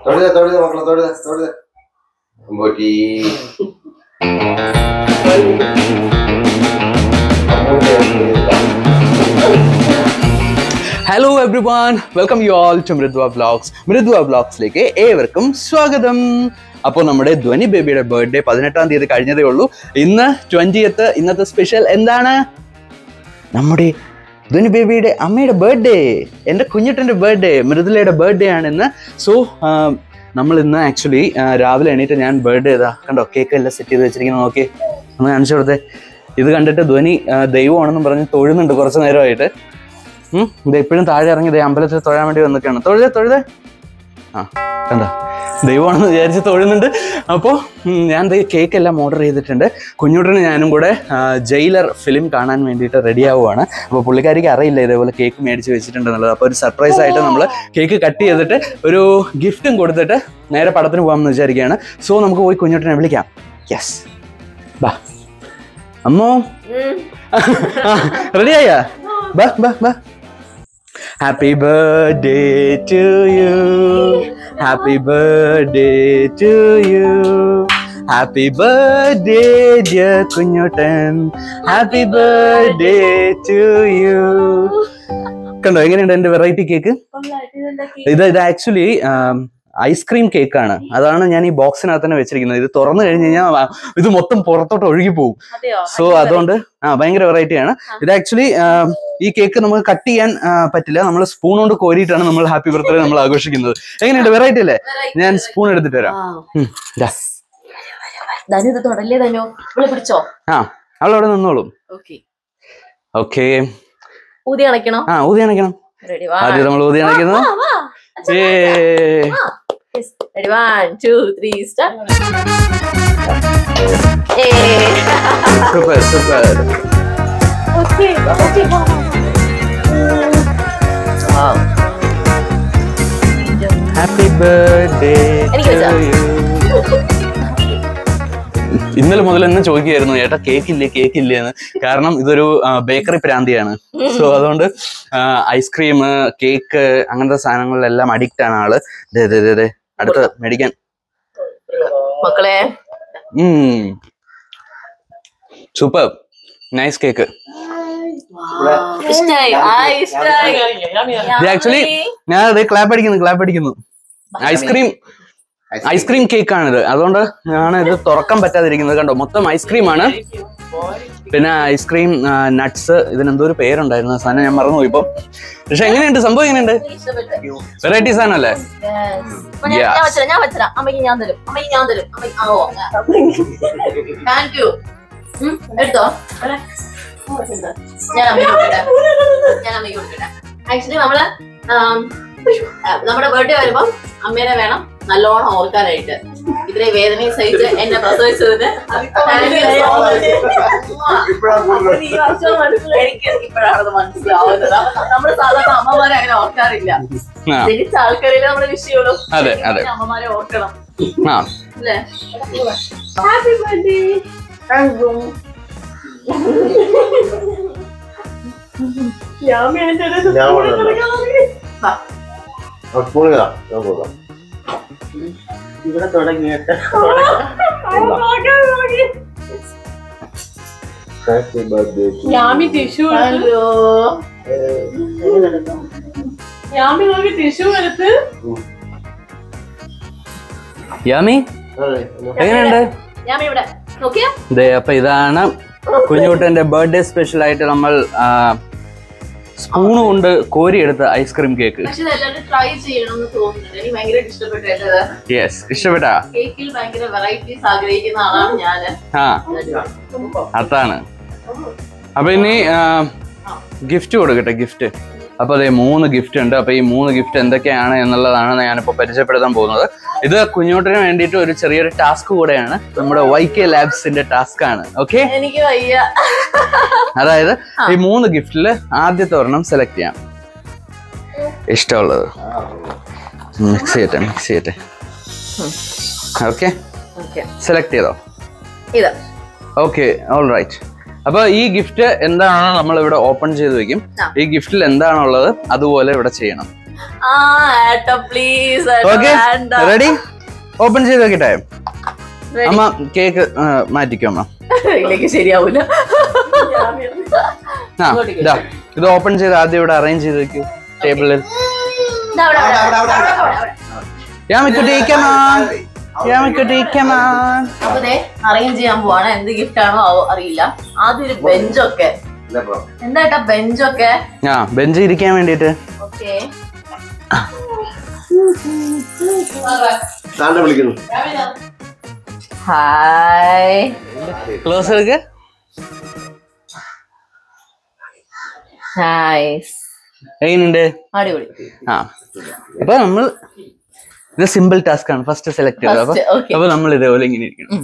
തൊഴുത തൊഴുത മക്കളെ തൊഴുത തൊഴുത അമ്പോട്ടി hello everyone welcome you all to Mridva vlogs Mridva വ്ലോഗ്സിലേക്ക് ഏവർക്കും സ്വാഗതം അപ്പോൾ നമ്മുടെ ധ്വനി ബേബിയുടെ ബർത്ത്ഡേ പതിനെട്ടാം തീയതി കഴിഞ്ഞതേ ഉള്ളൂ ഇന്ന് ട്വന്റിയത്ത് ഇന്നത്തെ സ്പെഷ്യൽ എന്താണ് നമ്മുടെ ധ്വനി ബേബിയുടെ അമ്മയുടെ ബർത്ത്ഡേ എൻ്റെ കുഞ്ഞിട്ടൻ്റെ ബർത്ത്ഡേ മൃദുലയുടെ ബർത്ത്ഡേ ആണ് ഇന്ന് സോ നമ്മൾ ഇന്ന് ആക്ച്വലി രാവിലെ എണീറ്റ് ഞാൻ ബർത്ത്ഡേ ഇതാ കണ്ടോ കേക്ക് എല്ലാം സെറ്റ് ചെയ്ത് വെച്ചിരിക്കുന്നത് നോക്കി ഒന്ന് കാണിച്ചു കൊടുത്തേ ഇത് കണ്ടിട്ട് ധ്വനി ആ, ദൈവമാണെന്നും പറഞ്ഞ് തൊഴുന്നുണ്ട് കുറച്ച് നേരമായിട്ട് ഉം, ഇത് എപ്പോഴും താഴെ ഇറങ്ങി ദേ അമ്പലത്തിൽ തൊഴാൻ വേണ്ടി വന്നിട്ടാണ് തൊഴുതേ തൊഴുതേ ആ കണ്ടോ ദൈവമാണെന്ന് വിചാരിച്ച് തൊഴുന്നുണ്ട് അപ്പോൾ ഞാൻ ദേ കേക്ക് എല്ലാം ഓർഡർ ചെയ്തിട്ടുണ്ട് കുഞ്ഞുട്ടന് ഞാനും കൂടെ ആ, ജയിലർ ഫിലിം കാണാൻ വേണ്ടിയിട്ട് റെഡി ആവുകയാണ് അപ്പോൾ പുള്ളിക്കാരിക്ക് അറിയില്ല ഇതേപോലെ കേക്ക് മേടിച്ച് വെച്ചിട്ടുണ്ടെന്നുള്ളത് അപ്പോൾ ഒരു സർപ്രൈസ് ആയിട്ട് നമ്മൾ കേക്ക് കട്ട് ചെയ്തിട്ട് ഒരു ഗിഫ്റ്റും കൊടുത്തിട്ട് നേരെ പടത്തിന് പോകാമെന്ന് വിചാരിക്കുകയാണ് സോ നമുക്ക് പോയി കുഞ്ഞുട്ടനെ വിളിക്കാം യെസ് ബാ അമ്മോ റെഡിയായ ബാ ബാ ബാ happy birthday to you happy birthday to you happy birthday dear കുഞ്ഞോട്ടൻ ഹാപ്പി ബർത്ത്ഡേ ടു യു കണ്ടോ എങ്ങനെയുണ്ട് എന്റെ വെറൈറ്റി കേക്ക് ഇത് ഇത് ആക്ച്വലി ഐസ്ക്രീം കേക്കാണ് അതാണ് ഞാൻ ഈ ബോക്സിനകത്ത് തന്നെ വെച്ചിരിക്കുന്നത് ഇത് തുറന്നു കഴിഞ്ഞ് കഴിഞ്ഞാൽ ഇത് മൊത്തം പുറത്തോട്ട് ഒഴുകി പോകും സോ അതുകൊണ്ട് ആ ഭയങ്കര വെറൈറ്റി ആണ് ഇത് ആക്ച്വലി ഈ കേക്ക് നമുക്ക് കട്ട് ചെയ്യാൻ ആ, പറ്റില്ല നമ്മൾ സ്പൂൺ കൊണ്ട് കോരിയിട്ടാണ് നമ്മൾ ഹാപ്പി ബർത്ത്ഡേ നമ്മൾ ആഘോഷിക്കുന്നത് എങ്ങനെയുണ്ട് വെറൈറ്റി അല്ലേ ഞാൻ സ്പൂൺ എടുത്തിട്ട് വരാം ഉം, ദാ. ധനു ഇത് തൊടല്ലേ ധനു ഇവിടെ പിടിച്ചോ ആ അവളവിടെ നിന്നോളും ഓക്കെ ഓക്കെ ഊതി അണയ്ക്കണോ ആ ഊതി അണയ്ക്കണം റെഡി ആദ്യം നമ്മൾ ഊതി അണയ്ക്കുന്നു ഏ ready one two three star super super okay okay happy birthday എനിക്ക് വെച്ചോ? ഇന്നലെ മുതൽ എന്നെ ചോദിക്കുകയായിരുന്നു ഏട്ടാ കേക്ക് ഇല്ലേ കേക്ക് ഇല്ലേ എന്ന് കാരണം ഇതൊരു ബേക്കറി പ്രാന്തിയാണ് സോ അതുകൊണ്ട് ഐസ്ക്രീം കേക്ക് അങ്ങനത്തെ സാധനങ്ങളിലെല്ലാം അഡിക്റ്റ് ആണ് ആള് ദേ, ദേ, ദേ, ദേ. അടുത്ത മേടിക്കാൻ മക്കളെ സൂപ്പർ നൈസ് കേക്ക് ഇഷ്ടായി ആ ഇഷ്ടായി ഇത് ആക്ച്വലി ഞാൻ അത് ക്ലാപ്പ് അടിക്കുന്നു ക്ലാപ്പ് അടിക്കുന്നു ഐസ്ക്രീം ഐസ്ക്രീം കേക്ക് ആണിത് അതുകൊണ്ട് ആണ് ഇത് തുറക്കാൻ പറ്റാതിരിക്കുന്നത് കണ്ടോ മൊത്തം ഐസ്ക്രീം ആണ് പിന്നെ ഐസ്ക്രീം നട്ട്സ് ഇതിനെന്തോ ഒരു പേരുണ്ടായിരുന്നു ആ സാധനം ഞാൻ മറന്നുപോയി ഇപ്പൊ പക്ഷെ എങ്ങനെയുണ്ട് സംഭവം എങ്ങനെയുണ്ട് ഇഷ്ടപ്പെട്ടു വെറൈറ്റി സാധനം അല്ലേ അപ്പൊ ഞാൻ ഞാൻ വെച്ചരാം ഞാൻ വെച്ചരാം അമ്മയ്ക്ക് ഞാൻ തരും അമ്മയ്ക്ക് ഞാൻ തരും അമ്മയ്ക്ക് ആ, ഓ താങ്ക് യു എടുത്തോ ഇവിടെ. ഞാൻ അമ്മയ്ക്ക് കൊടുക്കട്ടെ ഞാൻ അമ്മയ്ക്ക് കൊടുക്കട്ടെ ആക്ച്വലി നമ്മള് ആം, ആ, നമ്മുടെ ബർത്ത്ഡേ വരുമ്പോ അമ്മേനെ വേണം നല്ലോണം ഓർക്കാനായിട്ട് ഇത്രയും വേദനയും സഹിച്ച് എന്നെ പ്രസവിച്ചതിന് thank you so much. ഈ വർഷം മനസ്സിലായി. എനിക്ക് ഇപ്പോഴാണത് മനസ്സിലാവുന്നത് നമ്മൾ സാധാരണ അമ്മമാരെ അങ്ങനെ ഓർക്കാറില്ല ആ ജനിച്ച ആൾക്കാരിലെ നമ്മള് വിഷ് ചെയ്യുള്ളൂ അതെ, അതെ. അമ്മമാരെ ഓർക്കണം ആ അല്ലേ ഹാപ്പി ബർത്ത്ഡേ ഞാൻ സ്പൂൺ ഞാൻ കൊടുക്കാം ഇവിടെ തുടങ്ങിയിട്ട് happy birthday Yami tissue hello Yami നോക്കി ടിഷ്യൂ എടുത്ത് യാമി എങ്ങനെയുണ്ട് ഞാൻ ഇവിടെ നോക്കിയാ ദേ അപ്പൊ ഇതാണ് കുഞ്ഞുകുട്ടന്റെ ബർത്ത്ഡേ സ്പെഷ്യൽ ആയിട്ട് നമ്മൾ സ്പൂൺ കൊണ്ട് കോരിയെടുത്ത ഐസ്ക്രീം കേക്ക് പക്ഷെ ഇതെല്ലാവരും ട്രൈ ചെയ്യണമെന്ന് തോന്നുന്നുണ്ട് എനിക്ക് ഭയങ്കരമായിട്ട് ഇഷ്ടപ്പെട്ടത് യെസ് ഇഷ്ടപ്പെട്ടാ കേക്കിൽ ഭയങ്കര വെറൈറ്റീസ് ആഗ്രഹിക്കുന്ന ആളാണ് ഞാന് ആ അതാണ് അപ്പൊ ഇനി ഗിഫ്റ്റ് കൊടുക്കട്ടെ ഗിഫ്റ്റ് അപ്പൊ അതെ മൂന്ന് ഗിഫ്റ്റ് ഉണ്ട് അപ്പൊ ഈ മൂന്ന് ഗിഫ്റ്റ് എന്തൊക്കെയാണ് എന്നുള്ളതാണ് ഞാനിപ്പോ പരിചയപ്പെടുത്താൻ പോകുന്നത് ഇത് കുഞ്ഞോട്ടിന് വേണ്ടിയിട്ട് ഒരു ചെറിയൊരു ടാസ്ക് കൂടെയാണ് നമ്മുടെ വൈ കെ ലാബ്സിന്റെ ടാസ്ക് ആണ് ഓക്കെ എനിക്ക് വയ്യ അതായത് ഈ മൂന്ന് ഗിഫ്റ്റില് ആദ്യത്തെ ഒരെണ്ണം സെലക്ട് ചെയ്യാം ഇഷ്ടമുള്ളത് മിക്സ് ചെയ്യട്ടെ മിക്സ് ചെയ്യട്ടെ ഓക്കെ ഓക്കെ സെലക്ട് ചെയ്തോ ഇത് ഓക്കെ ഓൾ റൈറ്റ് അപ്പൊ ഈ ഗിഫ്റ്റ് എന്താണോ നമ്മൾ ഇവിടെ ഓപ്പൺ ചെയ്ത് വെക്കും ആ. ഈ ഗിഫ്റ്റിൽ എന്താണുള്ളത് അതുപോലെ ഇവിടെ ചെയ്യണം ആ ഏട്ട പ്ലീസ് ഓക്കെ റെഡി ഓപ്പൺ ചെയ്ത് നോക്കട്ടെ അമ്മ കേക്ക് മാറ്റിക്കോ അമ്മ ഇല്ലെങ്കിൽ ശരിയാവൂല ആ ഇതാ ഇത് ഓപ്പൺ ചെയ്ത് ആദ്യം ഇവിടെ അറേഞ്ച് ചെയ്ത് വെക്കൂ ടേബിളിൽ ദാ അവിടെ, അവിടെ, അവിടെ, അവിടെ, അവിടെ, അവിടെ. യാമിക്കുട്ടിക്കമാൻ യാമിക്കുട്ടിക്കമാൻ അപ്പൊ ദേ അറേഞ്ച് ചെയ്യാൻ പോവാണ് എന്ത് ഗിഫ്റ്റ് ആണോ ആവോ അറിയില്ല ആദ്യം ഒരു ബെഞ്ചൊക്കെ ഇല്ല ബ്രോ എന്താ ഏട്ടാ ബെഞ്ചൊക്കെ ആ ബെഞ്ച് ഇരിക്കാൻ വേണ്ടിട്ട് ഓക്കെ താണ്ട വിളിക്കുന്നു ഹായ് ക്ലോസ് എടുക്ക് നൈസ് എങ്ങനെയുണ്ട് അടിപൊളി ആ അപ്പൊ നമ്മൾ ഇത് സിമ്പിൾ ടാസ്ക് ആണ് ഫസ്റ്റ് സെലക്ട് ചെയ്തത് അപ്പൊ First, okay. അപ്പൊ നമ്മൾ ഇതേപോലെ ഇങ്ങനെ ഇരിക്കണം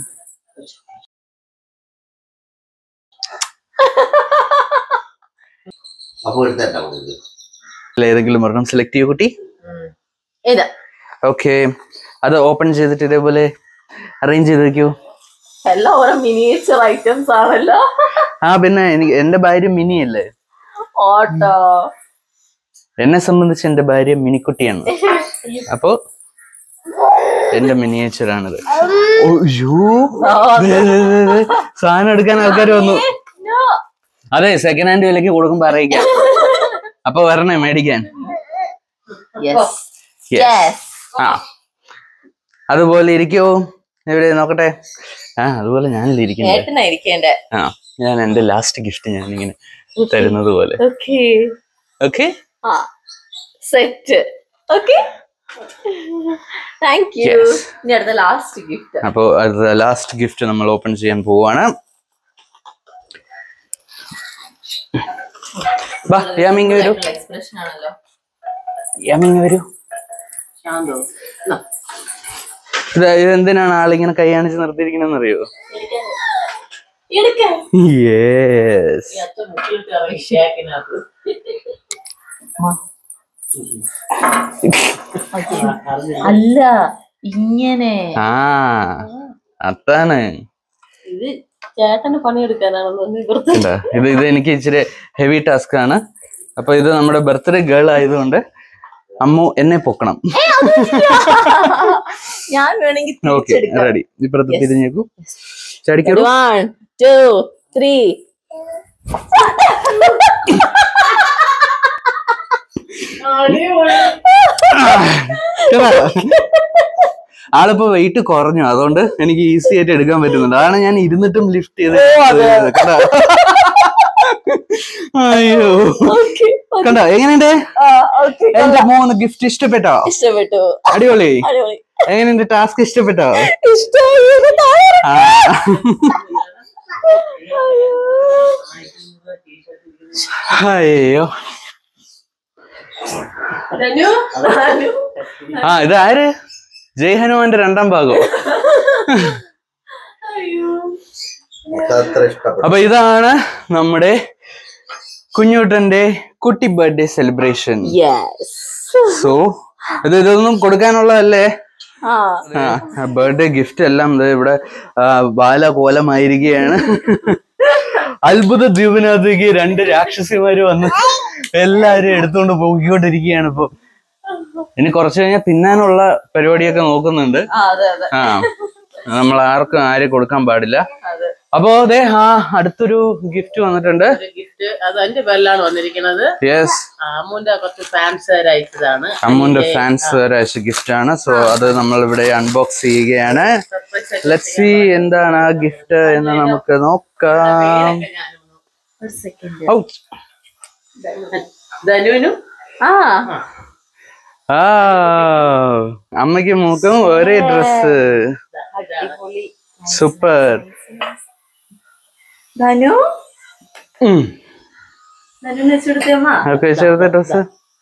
അപ്പൊ എടുത്തേട്ടാ നമുക്ക് അല്ല ഏതെങ്കിലും ഒരെണ്ണം സെലക്ട് ചെയ്യൂ കുട്ടി ഇതാ ഓക്കെ അത് ഓപ്പൺ ചെയ്തിട്ട് ഇതേപോലെ അറേഞ്ച് ചെയ്ത് വെക്കൂ എല്ലാം ഓരോ മിനിയേച്ചർ ഐറ്റംസ് ആണല്ലോ ആ പിന്നെ എനിക്ക് എന്റെ ഭാര്യ മിനി അല്ലേ ഓട്ടോ എന്നെ സംബന്ധിച്ച് എന്റെ ഭാര്യ മിനിക്കുട്ടിയാണ് അപ്പോ എന്റെ മിനിയേച്ചർ ആണിത് അയ്യോ ദേ, ദേ, ദേ, ദേ. സാധനം എടുക്കാൻ ആൾക്കാർ വന്നു അതെ സെക്കൻഡ് ഹാൻഡ് വിലക്ക് കൊടുക്കുമ്പോ അറിയിക്കാം അപ്പൊ വരണേ മേടിക്കാൻ യെസ് Yes. യെസ് ആ അതുപോലെ ഇരിക്കോ എവിടെ നോക്കട്ടെ ആ അതുപോലെ ഞാനില്ല ഇരിക്കുന്നത് ഏട്ടനായിരിക്കേണ്ടേ ആ ഞാൻ എന്റെ ലാസ്റ്റ് ഗിഫ്റ്റ് ഞാൻ ഇങ്ങനെ തരുന്നത് പോലെ ഓക്കെ ഓക്കെ ആ set okay thank you Yes. ഇനി അടുത്ത ലാസ്റ്റ് ഗിഫ്റ്റ് അപ്പോ അടുത്ത ലാസ്റ്റ് ഗിഫ്റ്റ് നമ്മൾ ഓപ്പൺ ചെയ്യാൻ പോവാണ് ബാ യാമിങ് വരൂ എക്സ്പ്രഷൻ ആണല്ലോ യാമിങ് വരൂ ശാന്തോ ഇത് ഇതെന്തിനാണ് ആളിങ്ങനെ കൈ കാണിച്ച് നിർത്തിയിരിക്കണെന്ന് അറിയോ എടുക്കാൻ യെസ് അച്ഛൻ മുക്കിയിട്ട് ഇറങ്ങി ഷേക്കിനകത്ത് അല്ല ഇങ്ങനെ ആ അതാണ് ഇത് ചേട്ടന് പണിയെടുക്കാനാണെന്ന് ഇവർക്ക് കണ്ടോ? ഇത് ഇത് എനിക്ക് ഇച്ചിരി ഹെവി ടാസ്ക് ആണ് അപ്പൊ ഇത് നമ്മുടെ ബർത്ത്ഡേ ഗേൾ ആയതുകൊണ്ട് അമ്മു എന്നെ പൊക്കണം ഞാൻ വേണമെങ്കിൽ ഓക്കെ തിരിച്ചെടുക്കാം റെഡി ഇപ്പുറത്ത് തിരിഞ്ഞേക്കൂ ചടിക്കൂ വൺ ടു ത്രീ ആളിപ്പോ വെയിറ്റ് കുറഞ്ഞു അതുകൊണ്ട് എനിക്ക് ഈസി ആയിട്ട് എടുക്കാൻ പറ്റുന്നുണ്ട് അതാണ് ഞാൻ ഇരുന്നിട്ടും ലിഫ്റ്റ് ചെയ്ത് കണ്ടോ? അയ്യോ കണ്ടോ എങ്ങനെയുണ്ട് എന്റെ മൂന്ന് ഗിഫ്റ്റ് ഇഷ്ടപ്പെട്ടോ ഇഷ്ടപ്പെട്ടു അടിപൊളി അടിപൊളി എങ്ങനെയുണ്ട് ടാസ്ക് ഇഷ്ടപ്പെട്ടോ ഇഷ്ടമായി ആ. അയ്യോ ആ ഇത് ആര് ജയ് ഹനുമാന്റെ രണ്ടാം ഭാഗം അത്ര ഇഷ്ടപ്പെട്ടു അപ്പൊ ഇതാണ് നമ്മുടെ കുഞ്ഞുട്ടന്റെ കുട്ടി ബർത്ത്ഡേ സെലിബ്രേഷൻ യെസ് സോ ഇത് ഇതൊന്നും കൊടുക്കാനുള്ളതല്ലേ ആ ബർത്ത്ഡേ ഗിഫ്റ്റ് എല്ലാം ദേ ഇവിടെ ആ, ബാല കോലമായിരിക്കുകയാണ് അത്ഭുത ദ്വീപിനകത്തേക്ക് രണ്ട് രാക്ഷസിമാര് വന്ന് എല്ലാരും എടുത്തുകൊണ്ട് പോയിക്കൊണ്ടിരിക്കുകയാണ് ഇപ്പൊ ഇനി കുറച്ച് കഴിഞ്ഞാൽ തിന്നാനുള്ള പരിപാടിയൊക്കെ നോക്കുന്നുണ്ട് ആ, അതെ അതെ ആ നമ്മൾ ആർക്കും ആരും കൊടുക്കാൻ പാടില്ല അതെ അപ്പോ അതെ ആ അടുത്തൊരു ഗിഫ്റ്റ് വന്നിട്ടുണ്ട് ഗിഫ്റ്റ് അത് എന്റെ പേരിലാണ് വന്നിരിക്കുന്നത് യെസ് ആ, അമ്മുന്റെ കുറച്ച് ഫാൻസ് അയച്ചതാണ് അമ്മുന്റെ ഫാൻസ് അയച്ച ഗിഫ്റ്റ് ആണ് സോ അത് നമ്മൾ ഇവിടെ അൺബോക്സ് ചെയ്യുകയാണ് സർപ്രൈസ് ലെറ്റ് സി എന്താണ് ആ ഗിഫ്റ്റ് എന്ന് നമുക്ക് നോക്കാം ഒരു സെക്കൻഡ് Ouch. ധനുവിനും ആ ആ അമ്മയ്ക്ക് മൂക്കും ഒരേ ഡ്രസ് സൂപ്പർ ധനു ധനു വെച്ചെടുത്തേ അമ്മ ഒക്കെ ചേർത്ത ഡ്രസ്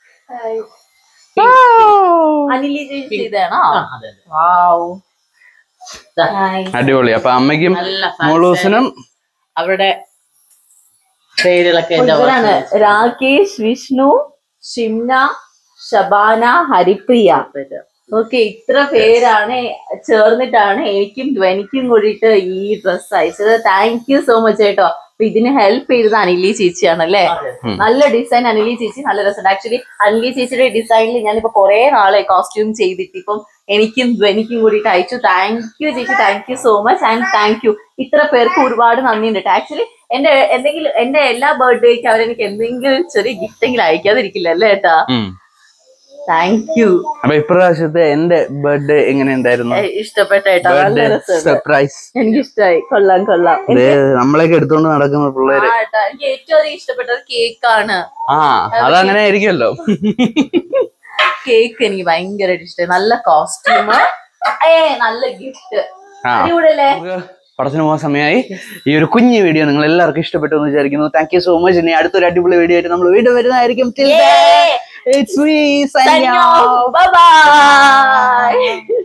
അനിലി ചേച്ചി ചെയ്താണോ ആ, അതെ, അതെ. വാവ് ദാ, അടിപൊളി അപ്പൊ അമ്മയ്ക്കും നല്ല fans മോളൂസിനും അവരുടെ പേരുകളൊക്കെ എന്റെ ഇവരാണ് രാകേഷ് വിഷ്ണു ഷിംന ഷബാന ഹരിപ്രിയ ഓക്കെ ഇത്ര പേരാണ് ചേർന്നിട്ടാണ് എനിക്കും ധ്വനിക്കും കൂടിയിട്ട് ഈ ഡ്രസ് അയച്ചത് താങ്ക് യു സോ മച്ച് കേട്ടോ അപ്പൊ ഇതിന് ഹെൽപ്പ് ചെയ്തത് അനിലി ചേച്ചിയാണ് അല്ലേ ഉം. നല്ല ഡിസൈൻ അനിലി ചേച്ചി നല്ല രസമുണ്ട് ആക്ച്വലി അനിലി ചേച്ചിയുടെ ഡിസൈനിൽ ഞാനിപ്പോ കുറെ നാളെ കോസ്റ്റ്യൂം ചെയ്തിട്ട് ഇപ്പം എനിക്കും ധ്വനിക്കും കൂടിയിട്ട് അയച്ചു താങ്ക് യു ചേച്ചി thank you so much and thank you ഇത്ര പേർക്ക് ഒരുപാട് നന്ദിയുണ്ട് ആക്ച്വലി എന്റെ എന്തെങ്കിലും എന്റെ എല്ലാ ബർത്ത്ഡേക്ക് അവരെനിക്ക് എന്തെങ്കിലും ചെറിയ ഗിഫ്റ്റ് എങ്കിലും അയക്കാതിരിക്കില്ല അല്ലേ ഏട്ടാ ഉം. താങ്ക് യു അപ്പൊ ഇപ്രാവശ്യത്തെ എന്റെ ബർത്ത്ഡേ എങ്ങനെ ഉണ്ടായിരുന്നു ഇഷ്ടപ്പെട്ട ഏട്ടാ നല്ല ബർത്ത്ഡേ രസമുണ്ട് സർപ്രൈസ് എനിക്കിഷ്ടായി കൊള്ളാം കൊള്ളാം നമ്മളെയൊക്കെ എടുത്തോണ്ട് നടക്കുന്ന പിള്ളേര് ആ, ഏട്ടാ, എനിക്ക് ഏറ്റവും അധികം ഇഷ്ടപ്പെട്ടത് കേക്കാണ് ആ അതങ്ങനെ ആയിരിക്കുമല്ലോ കേക്ക് എനിക്ക് ഭയങ്കരമായിട്ട് ഇഷ്ടമായി നല്ല കോസ്റ്റ്യൂം ഏ നല്ല ഗിഫ്റ്റ് ആ അടിപൊളിയല്ലേ നമുക്ക് പടത്തിന് പോകാൻ സമയമായി ഈ ഒരു കുഞ്ഞു വീഡിയോ നിങ്ങൾ എല്ലാവർക്കും ഇഷ്ടപ്പെട്ടു എന്ന് വിചാരിക്കുന്നു താങ്ക് യു സോ മച്ച് ഇനി അടുത്തൊരു അടിപൊളി വീഡിയോ ആയിട്ട് നമ്മൾ വീണ്ടും വരുന്നതായിരിക്കും Till then, it's me signing Signing off. off. Bye bye.